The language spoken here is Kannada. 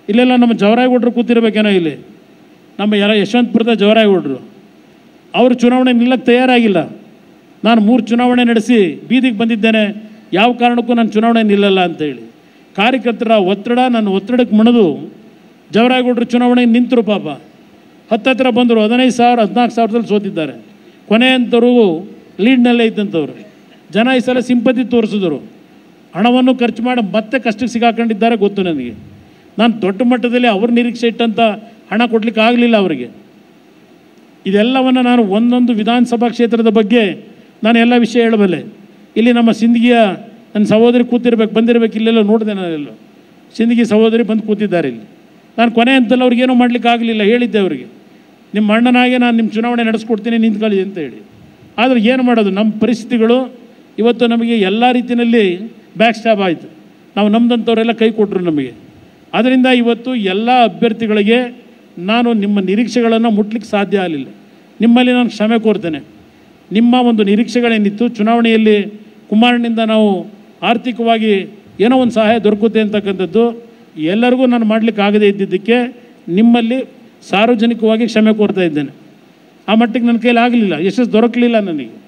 ಇಲ್ಲೆಲ್ಲ ನಮ್ಮ ಜವರಾಯಗೌಡರು ಕೂತಿರ್ಬೇಕೇನೋ ಇಲ್ಲಿ ನಮ್ಮ ಎಲ್ಲ ಯಶವಂತಪುರದ ಜವರಾಯಗೌಡರು ಅವರು ಚುನಾವಣೆ ನಿಲ್ಲಕ್ಕೆ ತಯಾರಾಗಿಲ್ಲ ನಾನು ಮೂರು ಚುನಾವಣೆ ನಡೆಸಿ ಬೀದಿಗೆ ಬಂದಿದ್ದೇನೆ ಯಾವ ಕಾರಣಕ್ಕೂ ನಾನು ಚುನಾವಣೆ ನಿಲ್ಲಲ್ಲ ಅಂತೇಳಿ ಕಾರ್ಯಕರ್ತರ ಒತ್ತಡ ನನ್ನ ಒತ್ತಡಕ್ಕೆ ಮಣಿದು ಜವರಾಯಗೌಡರು ಚುನಾವಣೆ ನಿಂತರು ಪಾಪ ಹತ್ತತ್ರ ಬಂದರು ಹದಿನೈದು ಸಾವಿರ ಹದಿನಾಲ್ಕು ಸಾವಿರದಲ್ಲಿ ಸೋತಿದ್ದಾರೆ ಕೊನೆ ಅಂತವ್ರಿಗೂ ಲೀಡ್ನಲ್ಲೇ ಇದ್ದಂಥವ್ರು ಜನ ಈ ಸಲ ಸಿಂಪತಿ ತೋರಿಸಿದ್ರು ಹಣವನ್ನು ಖರ್ಚು ಮಾಡಿ ಮತ್ತೆ ಕಷ್ಟಕ್ಕೆ ಸಿಗಾಕೊಂಡಿದ್ದಾರೆ ಗೊತ್ತು ನನಗೆ ನಾನು ದೊಡ್ಡ ಮಟ್ಟದಲ್ಲಿ ಅವ್ರ ನಿರೀಕ್ಷೆ ಇಟ್ಟಂಥ ಹಣ ಕೊಡಲಿಕ್ಕೆ ಆಗಲಿಲ್ಲ ಅವರಿಗೆ ಇದೆಲ್ಲವನ್ನು ನಾನು ಒಂದೊಂದು ವಿಧಾನಸಭಾ ಕ್ಷೇತ್ರದ ಬಗ್ಗೆ ನಾನು ಎಲ್ಲ ವಿಷಯ ಹೇಳಬಲ್ಲೆ ಇಲ್ಲಿ ನಮ್ಮ ಸಿಂದಗಿಯ ನನ್ನ ಸಹೋದರಿ ಕೂತಿರ್ಬೇಕು ಬಂದಿರಬೇಕು ಇಲ್ಲೆಲ್ಲ ನೋಡಿದೆ ನಾನೆಲ್ಲೋ ಸಿಂದಗಿ ಸಹೋದರಿ ಬಂದು ಕೂತಿದ್ದಾರೆ ಇಲ್ಲಿ ನಾನು ಕೊನೆ ಅಂತಲ್ಲಿ ಅವ್ರಿಗೇನೂ ಮಾಡಲಿಕ್ಕೆ ಆಗಲಿಲ್ಲ ಹೇಳಿದ್ದೆ ಅವರಿಗೆ ನಿಮ್ಮ ಅಣ್ಣನಾಗೆ ನಾನು ನಿಮ್ಮ ಚುನಾವಣೆ ನಡೆಸ್ಕೊಡ್ತೀನಿ ನಿಂತ್ಕೊಳ್ಳಿ ಅಂತ ಹೇಳಿ ಆದರೆ ಏನು ಮಾಡೋದು ನಮ್ಮ ಪರಿಸ್ಥಿತಿಗಳು ಇವತ್ತು ನಮಗೆ ಎಲ್ಲ ರೀತಿಯಲ್ಲಿ ಬ್ಯಾಕ್ ಸ್ಟಾಪ್ ಆಯಿತು ನಾವು ನಮ್ದಂಥವರೆಲ್ಲ ಕೈ ಕೊಟ್ಟರು ನಮಗೆ ಅದರಿಂದ ಇವತ್ತು ಎಲ್ಲ ಅಭ್ಯರ್ಥಿಗಳಿಗೆ ನಾನು ನಿಮ್ಮ ನಿರೀಕ್ಷೆಗಳನ್ನು ಮುಟ್ಲಿಕ್ಕೆ ಸಾಧ್ಯ ಆಗಲಿಲ್ಲ ನಿಮ್ಮಲ್ಲಿ ನಾನು ಕ್ಷಮೆ ಕೋರ್ತೇನೆ ನಿಮ್ಮ ಒಂದು ನಿರೀಕ್ಷೆಗಳೇನಿತ್ತು ಚುನಾವಣೆಯಲ್ಲಿ ಕುಮಾರನಿಂದ ನಾವು ಆರ್ಥಿಕವಾಗಿ ಏನೋ ಒಂದು ಸಹಾಯ ದೊರಕುತ್ತೆ ಅಂತಕ್ಕಂಥದ್ದು ಎಲ್ಲರಿಗೂ ನಾನು ಮಾಡಲಿಕ್ಕೆ ಆಗದೇ ಇದ್ದಿದ್ದಕ್ಕೆ ನಿಮ್ಮಲ್ಲಿ ಸಾರ್ವಜನಿಕವಾಗಿ ಕ್ಷಮೆ ಕೋರ್ತಾ ಇದ್ದೇನೆ ಆ ಮಟ್ಟಿಗೆ ನನ್ನ ಕೈಲಿ ಆಗಲಿಲ್ಲ ಯಶಸ್ಸು ದೊರಕಲಿಲ್ಲ ನನಗೆ